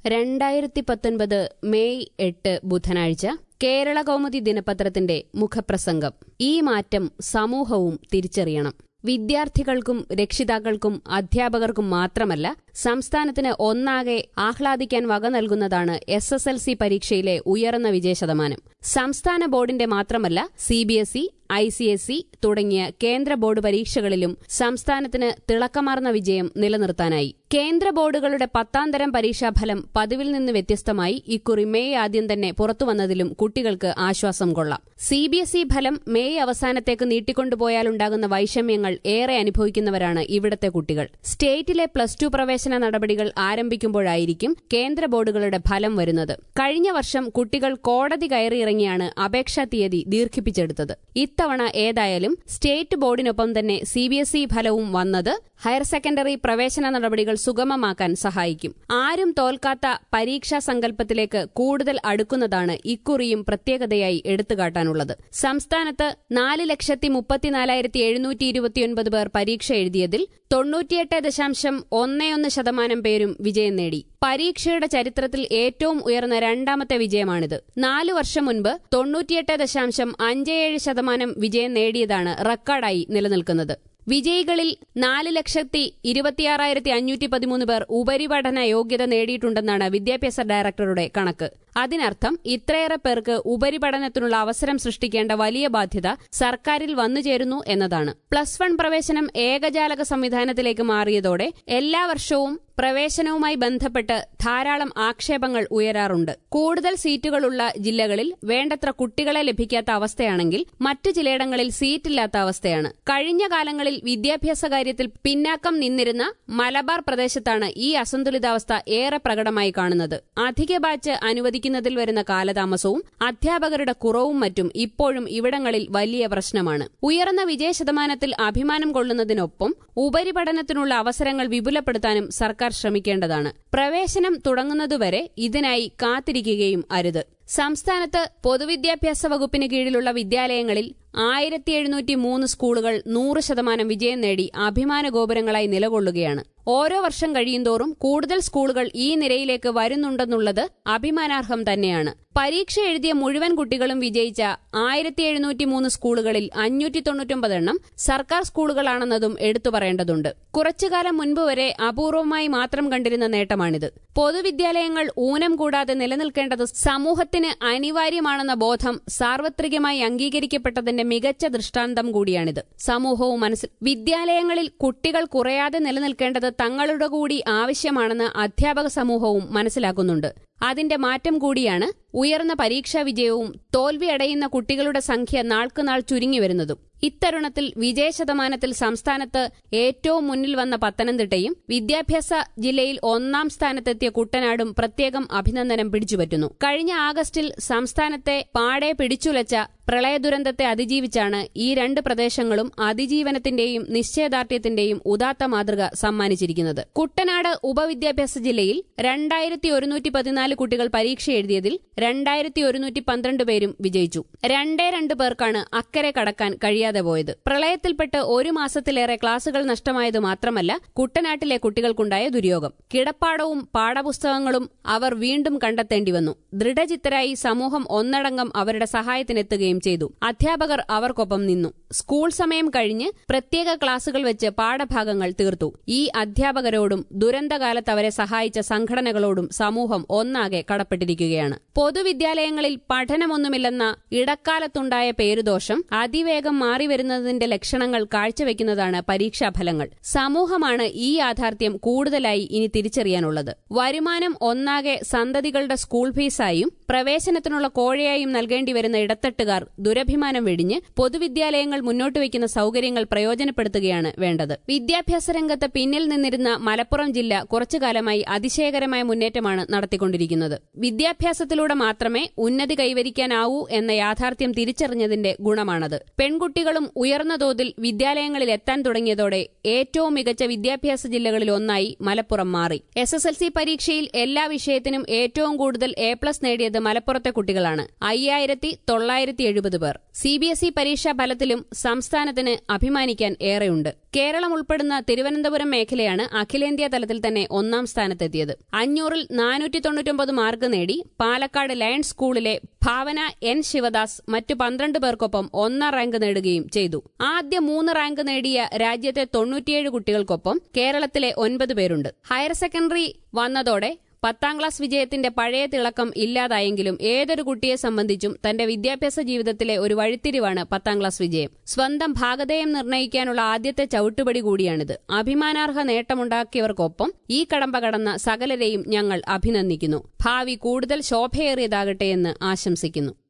രണ്ടായിരത്തി പത്തൊൻപത് മെയ് എട്ട് ബുധനാഴ്ച കേരള കൗമുദി ദിനപത്രത്തിന്റെ മുഖപ്രസംഗം ഈ മാറ്റം സമൂഹവും തിരിച്ചറിയണം വിദ്യാർത്ഥികൾക്കും രക്ഷിതാക്കൾക്കും അധ്യാപകർക്കും മാത്രമല്ല സംസ്ഥാനത്തിന് ഒന്നാകെ ആഹ്ലാദിക്കാൻ വക നൽകുന്നതാണ് എസ് എസ് എൽ സി പരീക്ഷയിലെ ഉയർന്ന വിജയശതമാനം സംസ്ഥാന ബോർഡിന്റെ മാത്രമല്ല C B S E I C S E തുടങ്ങിയ കേന്ദ്ര ബോർഡ് പരീക്ഷകളിലും സംസ്ഥാനത്തിന് തിളക്കമാർന്ന വിജയം നിലനിർത്താനായി കേന്ദ്ര ബോർഡുകളുടെ പത്താം തരം പരീക്ഷാഫലം പതിവിൽ നിന്ന് വ്യത്യസ്തമായി ഇക്കുറി മെയ് ആദ്യം തന്നെ പുറത്തുവന്നതിലും കുട്ടികൾക്ക് ആശ്വാസം കൊള്ളാം സി ബി എസ് ഇ ഫലം മെയ് അവസാനത്തേക്ക് നീട്ടിക്കൊണ്ടുപോയാലുണ്ടാകുന്ന വൈഷമ്യങ്ങൾ ഏറെ അനുഭവിക്കുന്നവരാണ് ഇവിടത്തെ കുട്ടികൾ സ്റ്റേറ്റിലെ പ്ലസ് ടു പ്രവേശന നടപടികൾ ആരംഭിക്കുമ്പോഴായിരിക്കും കേന്ദ്ര ബോർഡുകളുടെ ഫലം വരുന്നത് കഴിഞ്ഞ വർഷം കുട്ടികൾ കോടതി കയറിയിറങ്ങിയാണ് അപേക്ഷാ തീയതി ദീർഘിപ്പിച്ചെടുത്തത് ഇത്തവണ ഏതായാലും സ്റ്റേറ്റ് ബോർഡിനൊപ്പം തന്നെ സി ബി എസ് ഇ ഫലവും വന്നത് ഹയർ സെക്കൻഡറി പ്രവേശന നടപടികൾ സുഗമമാക്കാൻ സഹായിക്കും ആരും തോൽക്കാത്ത പരീക്ഷാ സങ്കല്പത്തിലേക്ക് കൂടുതൽ അടുക്കുന്നതാണ് ഇക്കുറിയും പ്രത്യേകതയായി എടുത്തുകാട്ടാനുള്ളത് സംസ്ഥാനത്ത് നാല് ലക്ഷത്തി മുപ്പത്തിനാലായിരത്തി എഴുന്നൂറ്റി ഇരുപത്തിയൊൻപത് പേർ പരീക്ഷ എഴുതിയതിൽ തൊണ്ണൂറ്റിയെട്ട് ദശാംശം ഒന്നേ ഒന്ന് ശതമാനം പേരും വിജയം നേടി പരീക്ഷയുടെ ചരിത്രത്തിൽ ഏറ്റവും ഉയർന്ന രണ്ടാമത്തെ വിജയമാണിത് നാലു വർഷം മുൻപ് തൊണ്ണൂറ്റിയെട്ട് ദശാംശം അഞ്ച് ഏഴ് ശതമാനം വിജയം നേടിയതാണ് റെക്കോർഡായി നിലനിൽക്കുന്നത് വിജയികളിൽ നാല് ലക്ഷത്തി ഇരുപത്തിയാറായിരത്തി അഞ്ഞൂറ്റി പതിമൂന്ന് പേർ ഉപരിപഠന യോഗ്യത നേടിയിട്ടുണ്ടെന്നാണ് വിദ്യാഭ്യാസ ഡയറക്ടറുടെ കണക്ക് അതിനർത്ഥം ഇത്രയേറെ പേർക്ക് ഉപരിപഠനത്തിനുള്ള അവസരം സൃഷ്ടിക്കേണ്ട വലിയ ബാധ്യത സർക്കാരിൽ വന്നുചേരുന്നു എന്നതാണ് പ്ലസ് വൺ പ്രവേശനം ഏകജാലക സംവിധാനത്തിലേക്ക് മാറിയതോടെ എല്ലാ വർഷവും പ്രവേശനവുമായി ബന്ധപ്പെട്ട് ധാരാളം ആക്ഷേപങ്ങൾ ഉയരാറുണ്ട് കൂടുതൽ സീറ്റുകളുള്ള ജില്ലകളിൽ വേണ്ടത്ര കുട്ടികളെ ലഭിക്കാത്ത അവസ്ഥയാണെങ്കിൽ മറ്റു ചിലയിടങ്ങളിൽ സീറ്റില്ലാത്ത അവസ്ഥയാണ് കഴിഞ്ഞ കാലങ്ങളിൽ വിദ്യാഭ്യാസ കാര്യത്തിൽ പിന്നാക്കം നിന്നിരുന്ന മലബാർ പ്രദേശത്താണ് ഈ അസന്തുലിതാവസ്ഥ ഏറെ പ്രകടമായി കാണുന്നത് അധിക ബാച്ച് അനുവദിക്കുന്നതിൽ വരുന്ന കാലതാമസവും അധ്യാപകരുടെ കുറവും മറ്റും ഇപ്പോഴും ഇവിടങ്ങളിൽ വലിയ പ്രശ്നമാണ് ഉയർന്ന വിജയശതമാനത്തിൽ അഭിമാനം കൊള്ളുന്നതിനൊപ്പം ഉപരിപഠനത്തിനുള്ള അവസരങ്ങൾ വിപുലപ്പെടുത്താനും സർക്കാർ ശ്രമിക്കേണ്ടതാണ് പ്രവേശനം തുടങ്ങുന്നതുവരെ ഇതിനായി കാത്തിരിക്കുകയും അരുത് സംസ്ഥാനത്ത് പൊതുവിദ്യാഭ്യാസ വകുപ്പിന് കീഴിലുള്ള വിദ്യാലയങ്ങളിൽ ആയിരത്തി എഴുന്നൂറ്റി മൂന്ന് സ്കൂളുകൾ നൂറ് ശതമാനം വിജയം നേടി അഭിമാന ഗോപുരങ്ങളായി നിലകൊള്ളുകയാണ് ഓരോ വർഷം കഴിയുന്തോറും കൂടുതൽ സ്കൂളുകൾ ഈ നിരയിലേക്ക് വരുന്നുണ്ടെന്നുള്ളത് അഭിമാനാർഹം തന്നെയാണ് പരീക്ഷ എഴുതിയ മുഴുവൻ കുട്ടികളും വിജയിച്ച ആയിരത്തി എഴുന്നൂറ്റി മൂന്ന് സ്കൂളുകളിൽ അഞ്ഞൂറ്റി തൊണ്ണൂറ്റൊമ്പത് എണ്ണം സർക്കാർ സ്കൂളുകളാണെന്നതും എടുത്തു പറയേണ്ടതുണ്ട് കുറച്ചുകാലം മുൻപ് വരെ അപൂർവമായി മാത്രം കണ്ടിരുന്ന നേട്ടമാണിത് പൊതുവിദ്യാലയങ്ങൾ ഊനം കൂടാതെ നിലനിൽക്കേണ്ടത് സമൂഹത്തിന് അനിവാര്യമാണെന്ന ബോധം സാർവത്രികമായി അംഗീകരിക്കപ്പെട്ടതിന്റെ മികച്ച ദൃഷ്ടാന്തം കൂടിയാണിത് സമൂഹവും മനസ്സിൽ വിദ്യാലയങ്ങളിൽ കുട്ടികൾ കുറയാതെ നിലനിൽക്കേണ്ടത് തങ്ങളുടെ കൂടി ആവശ്യമാണെന്ന് അധ്യാപക സമൂഹവും മനസ്സിലാക്കുന്നുണ്ട് അതിന്റെ മാറ്റം കൂടിയാണ് ഉയർന്ന പരീക്ഷാ വിജയവും തോൽവി അടയുന്ന കുട്ടികളുടെ സംഖ്യ നാൾക്കുനാൾ ചുരുങ്ങി വരുന്നതും ഇത്തരുണത്തിൽ വിജയശതമാനത്തിൽ സംസ്ഥാനത്ത് ഏറ്റവും മുന്നിൽ വന്ന പത്തനംതിട്ടയും വിദ്യാഭ്യാസ ജില്ലയിൽ ഒന്നാം സ്ഥാനത്തെത്തിയ കുട്ടനാടും പ്രത്യേകം അഭിനന്ദനം പിടിച്ചുപറ്റുന്നു കഴിഞ്ഞ ആഗസ്റ്റിൽ സംസ്ഥാനത്തെ പാടെ പിടിച്ചുലച്ച പ്രളയദുരന്തത്തെ അതിജീവിച്ചാണ് ഈ രണ്ട് പ്രദേശങ്ങളും അതിജീവനത്തിന്റെയും നിശ്ചയദാർഢ്യത്തിന്റെയും ഉദാത്ത മാതൃക സമ്മാനിച്ചിരിക്കുന്നത് കുട്ടനാട് ഉപവിദ്യാഭ്യാസ ജില്ലയിൽ രണ്ടായിരത്തി ഒരുന്നൂറ്റി പതിനാല് കുട്ടികൾ പരീക്ഷ എഴുതിയതിൽ രണ്ടായിരത്തി ഒരുന്നൂറ്റി പന്ത്രണ്ട് പേരും വിജയിച്ചു രണ്ടേ രണ്ട് പേർക്കാണ് അക്കരെ കടക്കാൻ കഴിയാതെ പോയത് പ്രളയത്തിൽപ്പെട്ട് ഒരു മാസത്തിലേറെ ക്ലാസുകൾ നഷ്ടമായത് മാത്രമല്ല കുട്ടനാട്ടിലെ കുട്ടികൾക്കുണ്ടായ ദുര്യോഗം കിടപ്പാടവും പാഠപുസ്തകങ്ങളും അവർ വീണ്ടും കണ്ടെത്തേണ്ടി വന്നു ദൃഢചിത്തരായി സമൂഹം ഒന്നടങ്കം അവരുടെ സഹായത്തിനെത്തുകയും ചെയ്തു അധ്യാപകർ അവർക്കൊപ്പം നിന്നു സ്കൂൾ സമയം കഴിഞ്ഞ് പ്രത്യേക ക്ലാസുകൾ വെച്ച് പാഠഭാഗങ്ങൾ തീർത്തു ഈ അധ്യാപകരോടും ദുരന്തകാലത്ത് അവരെ സഹായിച്ച സംഘടനകളോടും സമൂഹം ഒന്നാകെ കടപ്പെട്ടിരിക്കുകയാണ് പൊതുവിദ്യാലയങ്ങളിൽ പഠനമൊന്നുമില്ലെന്ന ഇടക്കാലത്തുണ്ടായ പേരുദോഷം അതിവേഗം മാറിവരുന്നതിന്റെ ലക്ഷണങ്ങൾ കാഴ്ചവെക്കുന്നതാണ് പരീക്ഷാഫലങ്ങൾ സമൂഹമാണ് ഈ യാഥാർത്ഥ്യം കൂടുതലായി ഇനി തിരിച്ചറിയാനുള്ളത് വരുമാനം ഒന്നാകെ സന്തതികളുടെ സ്കൂൾ ഫീസായും പ്രവേശനത്തിനുള്ള കോഴയായും നൽകേണ്ടി വരുന്ന ഇടത്തട്ടുകാർ ദുരഭിമാനം വെടിഞ്ഞ് പൊതുവിദ്യാലയങ്ങൾ മുന്നോട്ട് വയ്ക്കുന്ന സൌകര്യങ്ങൾ പ്രയോജനപ്പെടുത്തുകയാണ് വേണ്ടത് വിദ്യാഭ്യാസ രംഗത്ത് പിന്നിൽ നിന്നിരുന്ന മലപ്പുറം ജില്ല കുറച്ചുകാലമായി അതിശയകരമായ മുന്നേറ്റമാണ് നടത്തിക്കൊണ്ടിരിക്കുന്നത് വിദ്യാഭ്യാസത്തിലൂടെ മാത്രമേ ഉന്നതി കൈവരിക്കാനാവൂ എന്ന യാഥാർത്ഥ്യം തിരിച്ചറിഞ്ഞതിന്റെ ഗുണമാണത് പെൺകുട്ടികളും ഉയർന്ന തോതിൽ വിദ്യാലയങ്ങളിൽ എത്താൻ തുടങ്ങിയതോടെ ഏറ്റവും മികച്ച വിദ്യാഭ്യാസ ജില്ലകളിൽ ഒന്നായി മലപ്പുറം മാറി എസ് എസ് എൽ സി പരീക്ഷയിൽ എല്ലാ വിഷയത്തിനും ഏറ്റവും കൂടുതൽ എ പ്ലസ് നേടിയത് മലപ്പുറത്തെ കുട്ടികളാണ് അയ്യായിരത്തി തൊള്ളായിരത്തി എഴുപത് പേർ സി ബി എസ് ഇ പരീക്ഷാ ഫലത്തിലും സംസ്ഥാനത്തിന് അഭിമാനിക്കാൻ ഏറെയുണ്ട് കേരളം ഉൾപ്പെടുന്ന തിരുവനന്തപുരം മേഖലയാണ് അഖിലേന്ത്യാ തലത്തിൽ തന്നെ ഒന്നാം സ്ഥാനത്തെത്തിയത് അഞ്ഞൂറിൽ നാനൂറ്റി തൊണ്ണൂറ്റൊമ്പത് മാർക്ക് നേടി പാലക്കാട് ലയൺസ് സ്കൂളിലെ ഭാവന എൻ ശിവദാസ് മറ്റു പന്ത്രണ്ട് പേർക്കൊപ്പം ഒന്നാം റാങ്ക് നേടുകയും ചെയ്തു ആദ്യ മൂന്ന് റാങ്ക് നേടിയ രാജ്യത്തെ തൊണ്ണൂറ്റിയേഴ് കുട്ടികൾക്കൊപ്പം കേരളത്തിലെ ഒൻപത് പേരുണ്ട് ഹയർ സെക്കൻഡറി വന്നതോടെ പത്താം ക്ലാസ് വിജയത്തിന്റെ പഴയ തിളക്കം ഇല്ലാതായെങ്കിലും ഏതൊരു കുട്ടിയെ സംബന്ധിച്ചും തന്റെ വിദ്യാഭ്യാസ ജീവിതത്തിലെ ഒരു വഴിത്തിരിവാണ് പത്താം ക്ലാസ് വിജയം സ്വന്തം ഭാഗധേയം നിർണ്ണയിക്കാനുള്ള ആദ്യത്തെ ചവിട്ടുപടി കൂടിയാണിത് അഭിമാനാർഹ നേട്ടമുണ്ടാക്കിയവർക്കൊപ്പം ഈ കടമ്പ കടന്ന സകലരെയും ഞങ്ങൾ അഭിനന്ദിക്കുന്നു ഭാവി കൂടുതൽ ശോഭയേറിയതാകട്ടെ എന്ന് ആശംസിക്കുന്നു